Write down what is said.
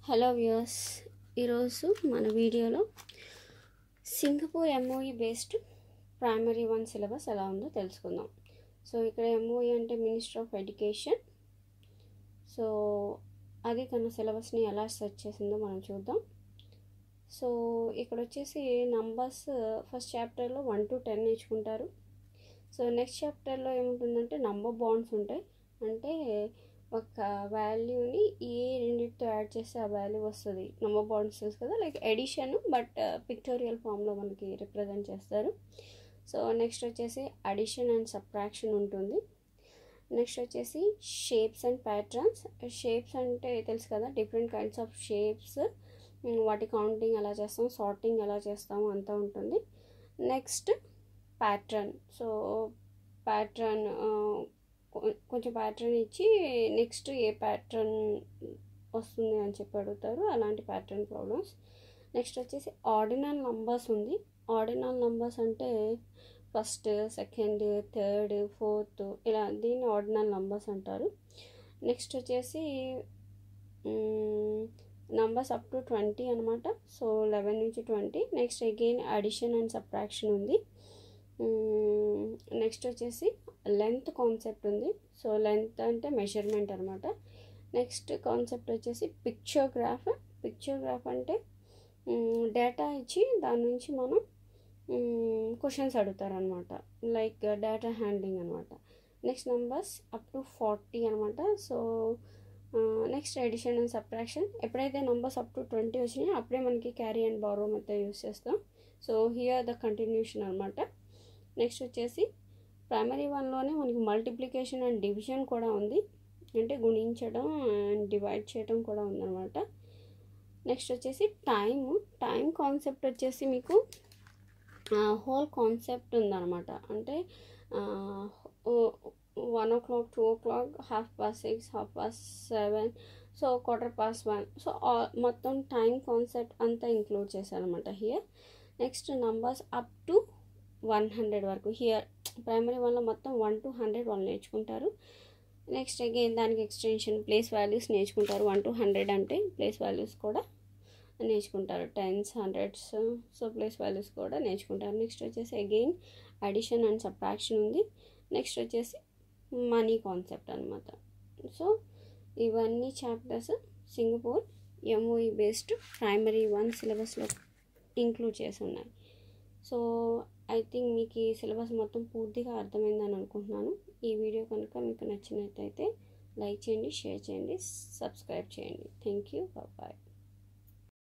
hello viewers ఈరోజు మన వీడియోలో Singapore MOE based primary one syllabus ఎలా ఉందో తెలుసుకుందాం సో ఇక్కడ ఎంఓఈ అంటే మినిస్టర్ ఆఫ్ ఎడ్యుకేషన్ సో అది తన సిలబస్ని ఎలా సెర్చ్ చేసిందో మనం చూద్దాం సో ఇక్కడ వచ్చేసి నంబర్స్ ఫస్ట్ చాప్టర్లో వన్ టు టెన్ నేర్చుకుంటారు సో నెక్స్ట్ చాప్టర్లో ఏముంటుందంటే నంబర్ బాండ్స్ ఉంటాయి అంటే ఒక వాల్యూని ఏ రెండింటితో యాడ్ చేస్తే ఆ వాల్యూ వస్తుంది నంబర్ బాండ్స్ తెలుసు కదా లైక్ ఎడిషన్ బట్ పిక్టోరియల్ ఫామ్లో మనకి రిప్రజెంట్ చేస్తారు సో నెక్స్ట్ వచ్చేసి అడిషన్ అండ్ సబ్ట్రాక్షన్ ఉంటుంది నెక్స్ట్ వచ్చేసి షేప్స్ అండ్ ప్యాటర్న్స్ షేప్స్ అంటే తెలుసు కదా డిఫరెంట్ కైండ్స్ ఆఫ్ షేప్స్ వాటి కౌంటింగ్ ఎలా చేస్తాం సార్టింగ్ ఎలా చేస్తాము అంతా ఉంటుంది నెక్స్ట్ ప్యాటర్న్ సో ప్యాటర్న్ కొంచెం ప్యాటర్న్ ఇచ్చి నెక్స్ట్ ఏ ప్యాటర్న్ వస్తుంది అని చెప్పి అడుగుతారు అలాంటి ప్యాటర్న్ ప్రాబ్లమ్స్ నెక్స్ట్ వచ్చేసి ఆర్డినల్ నంబర్స్ ఉంది ఆర్డినల్ నంబర్స్ అంటే ఫస్ట్ సెకండ్ థర్డ్ ఫోర్త్ ఇలా దీన్ని ఆర్డినల్ నంబర్స్ అంటారు నెక్స్ట్ వచ్చేసి నంబర్స్ అప్ టు ట్వంటీ అనమాట సో లెవెన్ నుంచి twenty next again addition and subtraction ఉంది నెక్స్ట్ వచ్చేసి లెంత్ కాన్సెప్ట్ ఉంది సో లెంత్ అంటే మెజర్మెంట్ అనమాట నెక్స్ట్ కాన్సెప్ట్ వచ్చేసి పిక్చోగ్రాఫ్ పిక్చోగ్రాఫ్ అంటే డేటా ఇచ్చి దాని నుంచి మనం క్వశ్చన్స్ అడుగుతారనమాట లైక్ డేటా హ్యాండ్లింగ్ అనమాట next numbers up to forty అనమాట so next addition and subtraction ఎప్పుడైతే నెంబర్స్ అప్ టు ట్వంటీ వచ్చినాయో అప్పుడే మనకి carry and borrow method use చేస్తాం సో హియర్ ద కంటిన్యూషన్ అనమాట నెక్స్ట్ వచ్చేసి ప్రైమరీ వన్లోనే మనకి మల్టిప్లికేషన్ అండ్ డివిజన్ కూడా ఉంది అంటే గుణించడం అండ్ డివైడ్ చేయడం కూడా ఉందన్నమాట నెక్స్ట్ వచ్చేసి టైం టైం కాన్సెప్ట్ వచ్చేసి మీకు హోల్ కాన్సెప్ట్ ఉందన్నమాట అంటే one o'clock two o'clock half past six half past seven so quarter past one so మొత్తం టైం కాన్సెప్ట్ అంతా ఇంక్లూడ్ చేశారనమాట here next numbers up to one hundred వరకు here primary వన్లో మొత్తం one to hundred వాళ్ళు నేర్చుకుంటారు next again దానికి extension place values నేర్చుకుంటారు వన్ టు హండ్రెడ్ అంటే ప్లేస్ వాల్యూస్ కూడా నేర్చుకుంటారు tens hundreds so place values కూడా నేర్చుకుంటారు నెక్స్ట్ వచ్చేసి అగైన్ అడిషన్ అండ్ సబ్ట్రాక్షన్ ఉంది నెక్స్ట్ వచ్చేసి మనీ కాన్సెప్ట్ అనమాట సో ఇవన్నీ chapters Singapore MOE based primary one సిలబస్లో ఇంక్లూడ్ చేసి ఉన్నాయి సో ఐ థింక్ మీకు ఈ సిలబస్ మొత్తం పూర్తిగా అర్థమైందని అనుకుంటున్నాను ఈ వీడియో కనుక మీకు నచ్చినట్టయితే లైక్ చేయండి షేర్ చేయండి సబ్స్క్రైబ్ చేయండి థ్యాంక్ యూ బాయ్